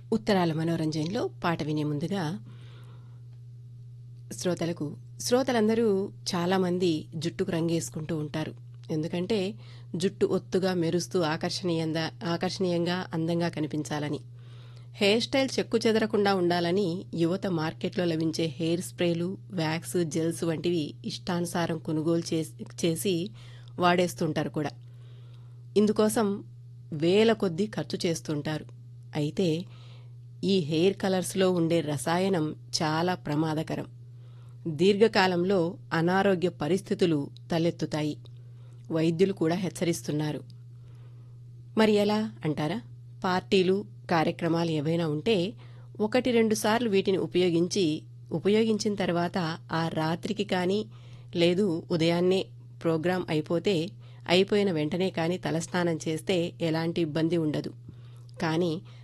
ఉత్తరాల మనోరంజన్లో పాట వినే ముందుగా శ్రోతలకు శ్రోతలందరూ చాలామంది జుట్టుకు రంగేసుకుంటూ ఉంటారు ఎందుకంటే జుట్టు ఒత్తుగా మెరుస్తూ ఆకర్షణీయంగా ఆకర్షణీయంగా అందంగా కనిపించాలని హెయిర్ స్టైల్ చెక్కు చెదరకుండా ఉండాలని యువత మార్కెట్లో లభించే హెయిర్ స్ప్రేలు వ్యాక్స్ జెల్స్ వంటివి ఇష్టానుసారం కొనుగోలు చేసి చేసి వాడేస్తుంటారు కూడా ఇందుకోసం వేల కొద్దీ ఖర్చు చేస్తుంటారు అయితే ఈ హెయిర్ కలర్స్లో ఉండే రసాయనం చాలా ప్రమాదకరం దీర్ఘకాలంలో అనారోగ్య పరిస్థితులు తలెత్తుతాయి వైద్యులు కూడా హెచ్చరిస్తున్నారు మరి ఎలా అంటారా పార్టీలు కార్యక్రమాలు ఏవైనా ఉంటే ఒకటి రెండు సార్లు వీటిని ఉపయోగించి ఉపయోగించిన తర్వాత ఆ రాత్రికి కానీ లేదు ఉదయాన్నే ప్రోగ్రాం అయిపోతే అయిపోయిన వెంటనే కానీ తలస్నానం చేస్తే ఎలాంటి ఇబ్బంది ఉండదు కానీ